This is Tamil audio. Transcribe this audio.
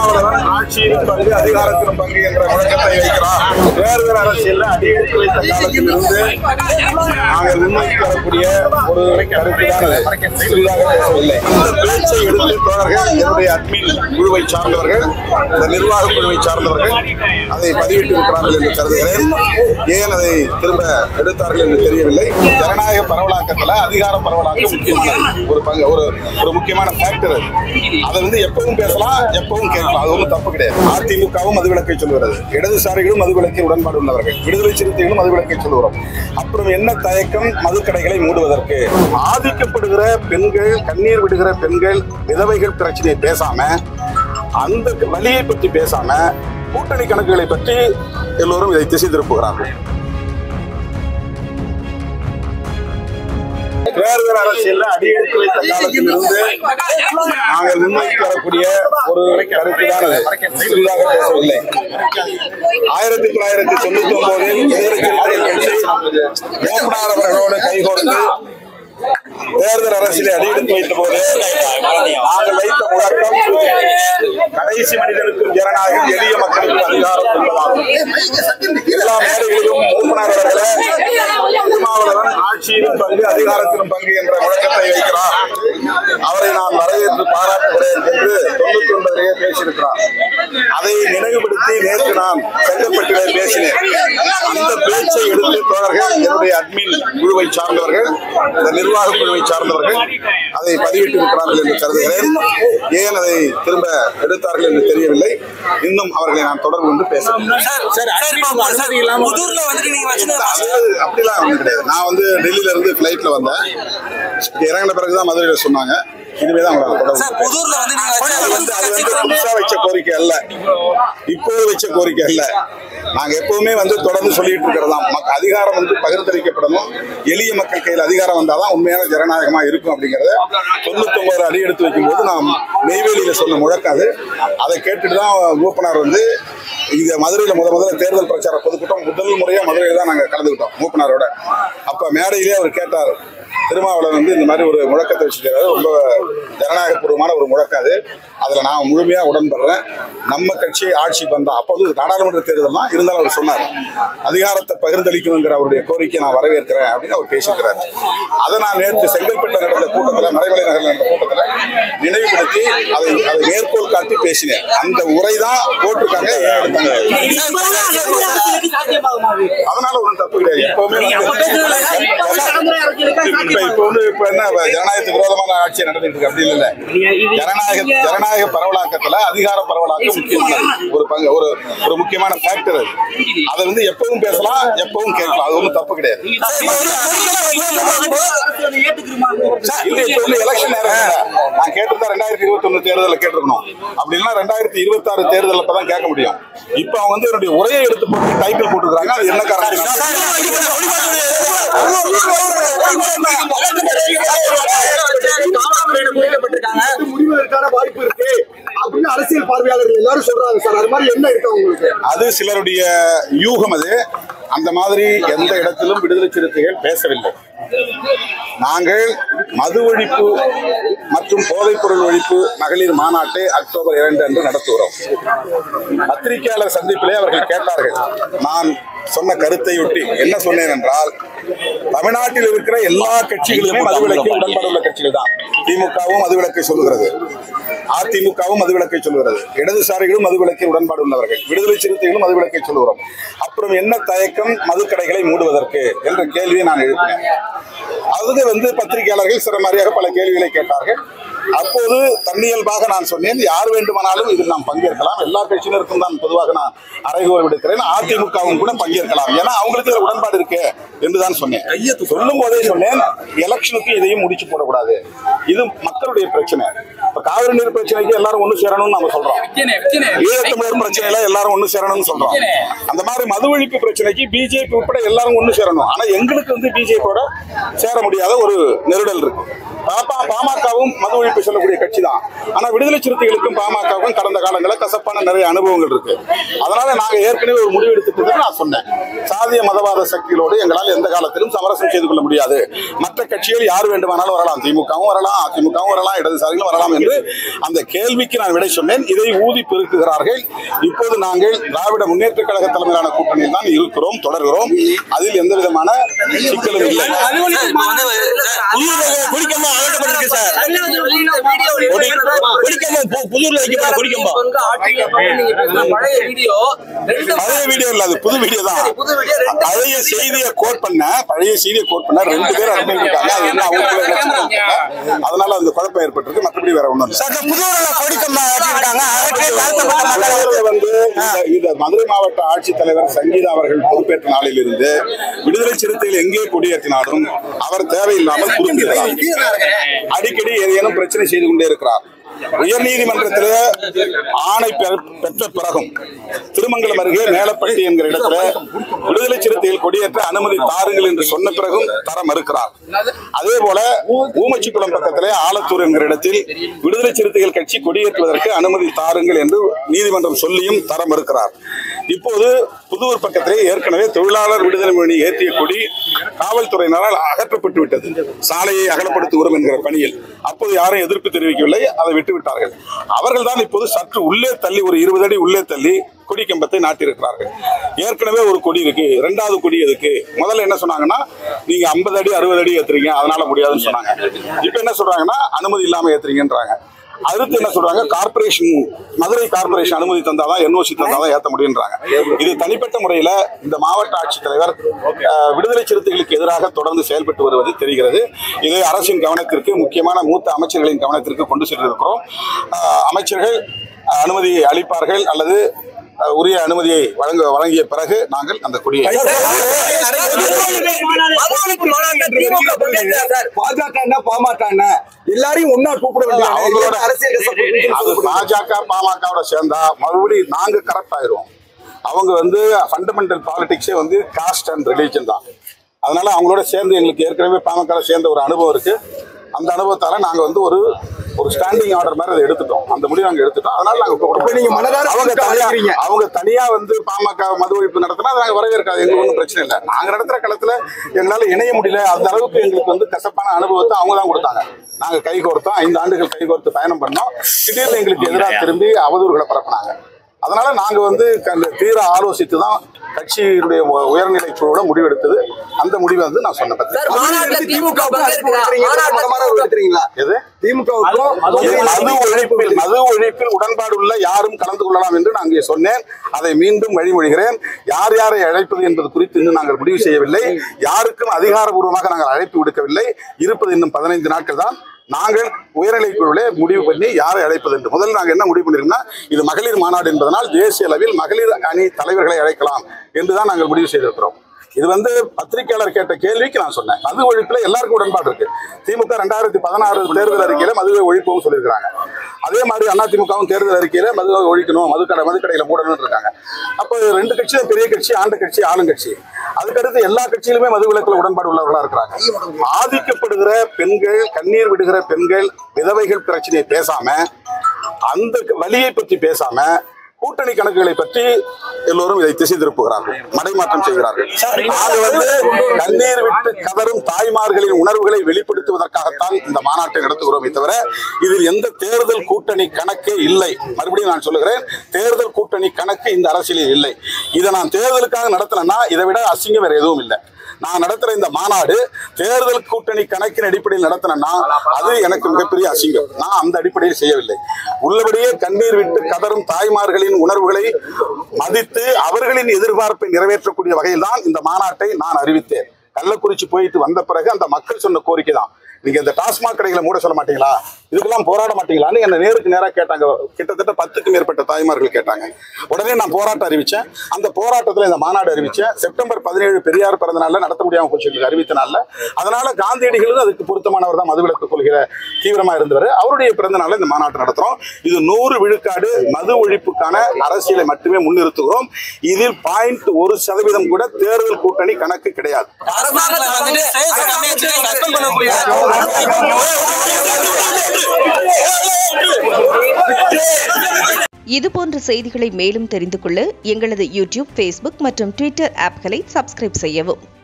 திருமாவளவன் ஆட்சியிலும் பங்கு அதிகாரத்திலும் பங்கு என்ற முழக்கத்தை வைக்கிறார் தேர்தல் அரசியல் அடியெடுத்து வைத்த காலத்திலிருந்து நாங்கள் முன்வைத்து வரக்கூடிய ஒரு கருத்து சிறிதாக பேசவில்லை இந்த பேச்சை எடுத்து தோழர்கள் என்னுடைய அட்மின் குழுவை சார்ந்தவர்கள் இந்த நிர்வாக குழுவை சார்ந்தவர்கள் அதை பதிவிட்டு இருக்கிறார்கள் என்று கருதுகிறேன் ஏன் அதை திரும்ப எடுத்தார்கள் என்று தெரியவில்லை ஜனநாயக பரவலாக்கத்துல அதிகார பரவலாக்கம் முக்கியமானது. ஒரு பங்கு ஒரு ஒரு முக்கியமான ஃபேக்டர் அது அதை வந்து எப்பவும் பேசலாம் எப்பவும் கேட்கலாம் அது ஒன்றும் தப்பு கிடையாது அதிமுகவும் மதுவிலக்கை சொல்கிறது இடதுசாரிகளும் மதுவிலக்கை உடன்பாடு உள்ளவர்கள் விடுதலை சிறுத்தைகளும் மதுவிலக்கை சொல்கிறோம் அப்புறம் என்ன தயக்கம் மதுக்கடைகளை மூடுவதற்கு ஆதிக்கப்படுகிற பெண்கள் கண்ணீர் விடுகிற பெண்கள் விதவைகள் பிரச்சனையை பேசாம அந்த வழியை பற்றி பேசாம கூட்டணி கணக்குகளை பற்றி எல்லோரும் இதை திசை திருப்புகிறார்கள் தேர்தல் அரசியல் அடியெடுத்து வைத்த காலத்திலிருந்து நாங்கள் முன்வைத்து வரக்கூடிய ஒரு கருத்து தான் சிறிதாக பேசவில்லை ஆயிரத்தி தொள்ளாயிரத்தி தொண்ணூத்தி ஒன்பதில் விடுதலை சிறுத்தைகள் கட்சி மூப்பனார் அவர்களோடு கைகோர்த்து தேர்தல் அரசியலை அடியெடுத்து வைத்த போது நாங்கள் வைத்த முழக்கம் கடைசி மனிதனுக்கும் ஜனநாயகம் எளிய மக்களுக்கும் அதிகாரம் என்பதாகும் எல்லா மேடைகளிலும் மூப்பனார் அவர்களே திருமாவளவன் ஆட்சியிலும் பங்கு அதிகாரத்திலும் பங்கு என்ற முழக்கத்தை வைக்கிறார் அவரை நான் வரவேற்று பாராட்டுகிறேன் என்று தொண்ணூத்தி ஒன்பதிலேயே பேசியிருக்கிறார் அதை நினைவுபடுத்தி நேற்று நான் செங்கப்பட்டிலே பேசினேன் அந்த பேச்சை எடுத்து தோழர்கள் என்னுடைய அட்மின் குழுவை சார்ந்தவர்கள் இந்த நிர்வாக குழுவை சார்ந்தவர்கள் அதை பதிவிட்டு இருக்கிறார்கள் என்று கருதுகிறேன் ஏன் அதை திரும்ப எடுத்தார்கள் என்று தெரியவில்லை இன்னும் அவர்களை நான் தொடர்பு கொண்டு பேசுகிறேன் சார் அனுமதி இல்லாம புதூர்ல வந்துட்டு நீங்க வச்சிருந்த அது அப்படிலாம் ஒன்றும் கிடையாது நான் வந்து டெல்லியில இருந்து ஃபிளைட்ல வந்தேன் இறங்கின பிறகுதான் மதுரையில சொன்னாங்க இனிமே தான் உங்களை தொடர்பு சார் புதூர்ல வந்து நீங்க அது வந்து அது வந்து வச்ச புதுசா வச்ச கோரிக்கை அல்ல இப்போது வச்ச கோரிக்கை அல்ல நாங்க எப்பவுமே வந்து தொடர்ந்து சொல்லிட்டு இருக்கிறதாம் மக்க- அதிகாரம் வந்து பகிர்ந்தளிக்கப்படணும் எளிய மக்கள் கையில் அதிகாரம் வந்தாதான் உண்மையான ஜனநாயகமா இருக்கும் அப்படிங்கறத தொண்ணூத்தி ஒன்பது அடி எடுத்து வைக்கும்போது நான் நெய்வேலியில சொன்ன முழக்கம் அது அதை கேட்டுட்டு தான் மூப்பனார் வந்து இங்க மதுரையில முத முதல்ல தேர்தல் பிரச்சார பொதுக்கூட்டம் முதல் முறையா மதுரையில தான் நாங்க கலந்துக்கிட்டோம் மூப்பனாரோட அப்ப மேடையிலே அவர் கேட்டார் திருமாவளவன் வந்து இந்த மாதிரி ஒரு முழக்கத்தை வச்சிருக்காரு ரொம்ப ஜனநாயகபூர்வமான ஒரு முழக்கம் அது அதுல நான் முழுமையா உடன்படுறேன் நம்ம கட்சி ஆட்சிக்கு வந்தா அப்போது நாடாளுமன்ற தேர்தல் தான் இருந்தாலும் அவர் சொன்னார் அதிகாரத்தை பகிர்ந்தளிக்கணுங்கிற அவருடைய கோரிக்கை நான் வரவேற்கிறேன் அப்படின்னு அவர் பேசியிருக்கிறார் அதை நான் நேற்று செங்கல்பட்டு நடந்த கூட்டத்தில் மறைமலை நகரில் நடந்த கூட்டத்தில் நினைவுபடுத்தி அதை அதை மேற்கோள் காட்டி பேசினேன் அந்த உரை தான் போட்டிருக்காங்க ஏன் எடுத்தாங்க அதனால ஒன்றும் தப்பு கிடையாது எப்பவுமே வந்து இப்ப இப்ப வந்து இப்ப என்ன ஜனநாயகத்துக்கு விரோதமான ஆட்சி நடந்துட்டு இருக்கு அப்படி இல்ல ஜனநாயக ஜனநாயக பரவலாக்கத்துல அதிகார பரவலாக்கம் முக்கியமானது ஒரு பங்கு ஒரு ஒரு முக்கியமான ஃபேக்டர் அது அதை வந்து எப்பவும் பேசலாம் எப்பவும் கேட்கலாம் அது ஒன்றும் தப்பு கிடையாது இல்ல இப்ப வந்து எலெக்ஷன் நேரம் இல்ல. நான் கேட்டிருந்தா ரெண்டாயிரத்தி இருபத்தி ஒண்ணு தேர்தலில் கேட்டிருக்கணும் அப்படி இல்லைன்னா ரெண்டாயிரத்தி இருபத்தி ஆறு தேர்தலில் தான் கேட்க முடியும் இப்ப அவங்க வந்து என்னுடைய உரையை எடுத்து போட்டு டைட்டில் போட்டுருக்காங்க அது என்ன காரணம் முடிவதற்கான வாய்ப்பு இருக்கு அப்படின்னு அரசியல் பார்வையாளர்கள் எல்லாரும் சொல்றாங்க சார் அது மாதிரி என்ன இருக்கு உங்களுக்கு அது சிலருடைய யூகம் அது அந்த மாதிரி எந்த இடத்திலும் விடுதலை சிறுத்தைகள் பேசவில்லை நாங்கள் மது ஒழிப்பு மற்றும் போதைப் பொருள் ஒழிப்பு மகளிர் மாநாட்டை அக்டோபர் இரண்டு அன்று நடத்துகிறோம் பத்திரிகையாளர் சந்திப்பிலே அவர்கள் கேட்டார்கள் நான் சொன்ன கருத்தையொட்டி என்ன சொன்னேன் என்றால் தமிழ்நாட்டில் இருக்கிற எல்லா கட்சிகளுமே மதுவிலக்கில் உடன்பாடுள்ள கட்சிகள் தான் திமுகவும் மதுவிலக்கை சொல்லுகிறது அதிமுகவும் மதுவிலக்கை சொல்லுகிறது இடதுசாரிகளும் மதுவிலக்கில் உடன்பாடு உள்ளவர்கள் விடுதலை சிறுத்தைகளும் மதுவிலக்கை சொல்லுகிறோம் அப்புறம் என்ன தயக்கம் மதுக்கடைகளை மூடுவதற்கு என்ற கேள்வியை நான் எழுப்பினேன் அது வந்து பத்திரிகையாளர்கள் சிறமாரியாக பல கேள்விகளை கேட்டார்கள் அப்போது தன்னியல்பாக நான் சொன்னேன் யார் வேண்டுமானாலும் இதில் நாம் பங்கேற்கலாம் எல்லா கட்சியினருக்கும் தான் பொதுவாக நான் அறைகோல் விடுக்கிறேன் அதிமுகவும் கூட பங்கேற்கலாம் ஏன்னா அவங்களுக்கு இதுல உடன்பாடு இருக்கு என்றுதான் சொன்னேன் சொல்லும் போதே சொன்னேன் எலெக்ஷனுக்கு இதையும் முடிச்சு போடக்கூடாது இது மக்களுடைய பிரச்சனை இப்ப காவிரி நீர் பிரச்சனைக்கு எல்லாரும் ஒண்ணு சேரணும்னு நம்ம சொல்றோம் ஈழத்தமிழர் பிரச்சனையில எல்லாரும் ஒண்ணு சேரணும்னு சொல்றோம் அந்த மாதிரி மது ஒழிப்பு பிரச்சனைக்கு பிஜேபி உட்பட எல்லாரும் ஒண்ணு சேரணும் ஆனா எங்களுக்கு வந்து பிஜேபியோட சேர முடியாத ஒரு நெருடல் இருக்கு பாப்பா பாமகவும் மது ஒழிப்பு சொல்லக்கூடிய கட்சி தான் ஆனா விடுதலை சிறுத்தைகளுக்கும் பாமகவுக்கும் கடந்த காலங்களில் கசப்பான நிறைய அனுபவங்கள் இருக்கு அதனால நாங்க ஏற்கனவே ஒரு முடிவு எடுத்துட்டு நான் சொன்னேன் சாதிய மதவாத சக்திகளோடு எங்களால் எந்த காலத்திலும் சமரசம் செய்து கொள்ள முடியாது மற்ற கட்சிகள் யார் வேண்டுமானாலும் வரலாம் திமுகவும் வரலாம் அதிமுகவும் வரலாம் இடதுசாரிகளும் வரலாம் என்று அந்த கேள்விக்கு நான் விடை சொன்னேன் இதை ஊதி பெருக்குகிறார்கள் இப்போது நாங்கள் திராவிட முன்னேற்ற கழக தலைமையிலான கூட்டணியில் தான் இருக்கிறோம் தொடர்கிறோம் அதில் எந்த விதமான சிக்கலும் இல்லை சார், இப்ப வந்து சார், குடிக்கம்பம் அகற்றப்பட்டிருக்கு சார் குடிக்கம்பம் பு- புதூர்ல வைக்கப்பட்ட குடிக்கம்பம் பங்கு ஆற்றிய பங்கு நீங்க பேசுன பழைய வீடியோ ரெண்டு பழைய வீடியோ இல்ல அது புது வீடியோ தான் புது வீடியோ ரெண்டு பழைய செய்தியை கோட் பண்ண பழைய செய்தியை கோட் பண்ண ரெண்டு பேர் அட்மின் இருக்காங்க அது என்ன அவங்களுக்குள்ள இலட்சணம் தெரியல. அதனால அந்த குழப்பம் ஏற்பட்டிருக்கு மற்றபடி வேற ஒண்ணும் இல்லை சார் இந்த புதூர்ல கொடிக்கம்பம் வச்சிருக்காங்க அகற்றி தாழ்த்தப்பட்ட மக்கள் மதுரையில வந்து இந்த- இந்த மதுரை மாவட்ட ஆட்சித்தலைவர் சங்கீதா அவர்கள் பொறுப்பேற்ற நாளில் இருந்து விடுதலை சிறுத்தைகள் எங்கே கொடியேற்றினாலும் அவர் தேவையில்லாமல் குறுக்கிறார் அடிக்கடி ஏதேனும் பிரச்சனை செய்து கொண்டே இருக்கிறார் உயர்நீதிமன்றத்தில் ஆணை பெற- பெற்ற பிறகும் திருமங்கலம் அருகே மேலப்பட்டி என்கிற இடத்துல விடுதலை சிறுத்தைகள் கொடியேற்ற அனுமதி தாருங்கள் என்று சொன்ன பிறகும் தர மறுக்கிறார் அதே போல ஊமச்சிக்குளம் பக்கத்திலே ஆலத்தூர் என்கிற இடத்தில் விடுதலை சிறுத்தைகள் கட்சி கொடியேற்றுவதற்கு அனுமதி தாருங்கள் என்று நீதிமன்றம் சொல்லியும் தர மறுக்கிறார் இப்போது புதூர் பக்கத்திலே ஏற்கனவே தொழிலாளர் விடுதலை மணி ஏற்றிய கொடி காவல்துறையினரால் அகற்றப்பட்டு விட்டது சாலையை அகலப்படுத்துகிறோம் என்கிற பணியில் அப்போது யாரும் எதிர்ப்பு தெரிவிக்கவில்லை அதை விட்டு விட்டார்கள் அவர்கள் தான் இப்போது சற்று உள்ளே தள்ளி ஒரு இருபது அடி உள்ளே தள்ளி கொடி கம்பத்தை நாட்டியிருக்கிறார்கள் ஏற்கனவே ஒரு கொடி இருக்கு ரெண்டாவது கொடி எதுக்கு முதல்ல என்ன சொன்னாங்கன்னா நீங்க ஐம்பது அடி அறுபது அடி ஏத்துறீங்க அதனால முடியாதுன்னு சொன்னாங்க இப்ப என்ன சொல்றாங்கன்னா அனுமதி இல்லாம ஏத்துறீங்கன்றாங்க அடுத்து என்ன சொல்றாங்க கார்பரேஷன் மதுரை கார்பரேஷன் அனுமதி தந்தாதான் என்ஓசி தந்தாதான் ஏத்த முடியுன்றாங்க இது தனிப்பட்ட முறையில இந்த மாவட்ட ஆட்சித்தலைவர் அஹ், விடுதலை சிறுத்தைகளுக்கு எதிராக தொடர்ந்து செயல்பட்டு வருவது தெரிகிறது இது அரசின் கவனத்திற்கு முக்கியமான மூத்த அமைச்சர்களின் கவனத்திற்கு கொண்டு சென்றிருக்கிறோம் அஹ், அமைச்சர்கள் அஹ், அனுமதி அளிப்பார்கள் அல்லது அஹ், உரிய அனுமதியை வழங்க வழங்கிய பிறகு நாங்கள் அந்த கொடியை பாஜக என்ன பாமக என்ன எல்லாரையும் ஒன்னா கூப்பிட வேண்டிய அவங்களோட அரசியல் கசப்பு அது பாஜக பாமகவோட சேர்ந்தா மறுபடியும் நாங்க கரெக்ட் ஆயிருவோம் அவங்க வந்து ஃபண்டமெண்டல் பாலிடிக்ஸே வந்து காஸ்ட் அண்ட் ரிலீஜன் தான் அதனால அவங்களோட சேர்ந்து எங்களுக்கு ஏற்கனவே பாமக சேர்ந்த ஒரு அனுபவம் இருக்கு அந்த அனுபவத்தால நாங்க வந்து ஒரு ஒரு ஸ்டாண்டிங் ஆர்டர் மாதிரி அதை எடுத்துட்டோம் அந்த முடிவு நாங்க எடுத்துட்டோம் அதனால நாங்க கூப்பிட இப்ப நீங்க மனதார அவங்க கூப்பிட்டு தனியா அழைக்கிறீங்க. அவங்க தனியா வந்து பாமக மது ஒழிப்பு நடத்தினா அதை நாங்க வரவேற்காது எங்களுக்கு ஒன்றும் பிரச்சனை இல்லை நாங்க நடத்துற களத்துல எங்களால இணைய முடியல அந்த அளவுக்கு எங்களுக்கு வந்து கசப்பான அனுபவத்தை அவங்க தான் கொடுத்தாங்க நாங்க கை கோர்த்தோம் ஐந்து ஆண்டுகள் கை கோர்த்து பயணம் பண்ணோம் திடீர்னு எங்களுக்கு எதிராக திரும்பி அவதூறுகளை பரப்புனாங்க அதனால நாங்க வந்து க- தீர ஆலோசித்து தான் கட்சியினுடைய உ- உயர்நிலை குழுவோட முடிவெடுத்தது அந்த முடிவை வந்து நான் சொன்ன பத்தி சார், மாநாட்டுல திமுக மதமார எடுத்துறீங்களா எது திமுகவுக்கும் இது மது ஒழிப்பில் மது ஒழிப்பில் உடன்பாடு உள்ள யாரும் கலந்து கொள்ளலாம் என்று நான் இங்கே சொன்னேன் அதை மீண்டும் வழிமொழிகிறேன் யார் யாரை அழைப்பது என்பது குறித்து இன்னும் நாங்கள் முடிவு செய்யவில்லை யாருக்கும் அதிகாரபூர்வமாக நாங்கள் அழைப்பு விடுக்கவில்லை இருப்பது இன்னும் பதினைந்து நாட்கள் தான் நாங்கள் உயர்நிலை குழுவிலே முடிவு பண்ணி யாரை அழைப்பது என்று முதல்ல நாங்கள் என்ன முடிவு பண்ணிருக்கோம்னா இது மகளிர் மாநாடு என்பதனால் தேசிய அளவில் மகளிர் அணி தலைவர்களை அழைக்கலாம் என்றுதான் நாங்கள் முடிவு செய்திருக்கிறோம் இது வந்து பத்திரிகையாளர் கேட்ட கேள்விக்கு நான் சொன்னேன் மது ஒழிப்புல எல்லாருக்கும் உடன்பாடு இருக்கு திமுக ரெண்டாயிரத்தி பதினாறு தேர்தல் அறிக்கையில மதுவை ஒழிப்போம் சொல்லியிருக்காங்க அதே மாதிரி அதிமுகவும் தேர்தல் அறிக்கையில மதுவை ஒழிக்கணும் மதுக்கடை மதுக்கடையில மூடணும்னு இருக்காங்க அப்போ ரெண்டு கட்சி தான் பெரிய கட்சி ஆண்ட கட்சி ஆளுங்கட்சி அதுக்கடுத்து எல்லா கட்சியிலுமே மது விலக்கில் உடன்பாடு உள்ளவர்களா இருக்கிறாங்க பாதிக்கப்படுகிற பெண்கள் கண்ணீர் விடுகிற பெண்கள் விதவைகள் பிரச்சனையை பேசாம அந்த வழியை பற்றி பேசாம கூட்டணி கணக்குகளை பற்றி எல்லோரும் இதை திசை திருப்புகிறார்கள் மடைமாற்றம் செய்கிறார்கள் நாங்க வந்து கண்ணீர் விட்டு கதரும் தாய்மார்களின் உணர்வுகளை வெளிப்படுத்துவதற்காகத்தான் இந்த மாநாட்டை நடத்துகிறோமே தவிர இதில் எந்த தேர்தல் கூட்டணி கணக்கே இல்லை மறுபடியும் நான் சொல்லுகிறேன் தேர்தல் கூட்டணி கணக்கு இந்த அரசியலில் இல்லை இதை நான் தேர்தலுக்காக நடத்தினேன்னா இதை விட அசிங்கம் வேற எதுவும் இல்லை நான் நடத்துற இந்த மாநாடு தேர்தல் கூட்டணி கணக்கின் அடிப்படையில் நடத்தினேன்னா அது எனக்கு மிகப்பெரிய அசிங்கம் நான் அந்த அடிப்படையில் செய்யவில்லை உள்ளபடியே கண்ணீர் விட்டு கதரும் தாய்மார்களின் உணர்வுகளை மதித்து அவர்களின் எதிர்பார்ப்பை நிறைவேற்றக்கூடிய வகையில் தான் இந்த மாநாட்டை நான் அறிவித்தேன் கள்ளக்குறிச்சி போயிட்டு வந்த பிறகு அந்த மக்கள் சொன்ன கோரிக்கை தான் நீங்க இந்த டாஸ்மாக் கடைகளை மூட சொல்ல மாட்டீங்களா இதுக்கெல்லாம் போராட மாட்டீங்களான்னு என்ன நேருக்கு நேரா கேட்டாங்க கிட்டத்தட்ட பத்துக்கு மேற்பட்ட தாய்மார்கள் கேட்டாங்க உடனே நான் போராட்டம் அறிவிச்சேன் அந்த போராட்டத்துல இந்த மாநாடு அறிவிச்சேன் செப்டம்பர் பதினேழு பெரியார் பிறந்த நாள்ல நடத்த முடியாம போச்சு எங்களுக்கு அறிவித்த நாள்ல அதனால காந்தியடிகளும் அதுக்கு பொருத்தமானவர் தான் மதுவிலக்கு கொள்கிற தீவிரமா இருந்தவர் அவருடைய பிறந்த நாள்ல இந்த மாநாட்டு நடத்துறோம் இது நூறு விழுக்காடு மது ஒழிப்புக்கான அரசியலை மட்டுமே முன்னிறுத்துகிறோம் இதில் பாயிண்ட் ஒரு சதவீதம் கூட தேர்தல் கூட்டணி கணக்கு கிடையாது அரசாங்கத்துல வந்துட்டு ஸ்டேஜ் கம்மியாச்சு சஸ்பெண்ட் பண்ண முடியாது இதுபோன்ற செய்திகளை மேலும் தெரிந்து கொள்ள எங்களது யூடியூப் ஃபேஸ்புக் மற்றும் ட்விட்டர் ஆப்களை சப்ஸ்கிரைப் செய்யவும்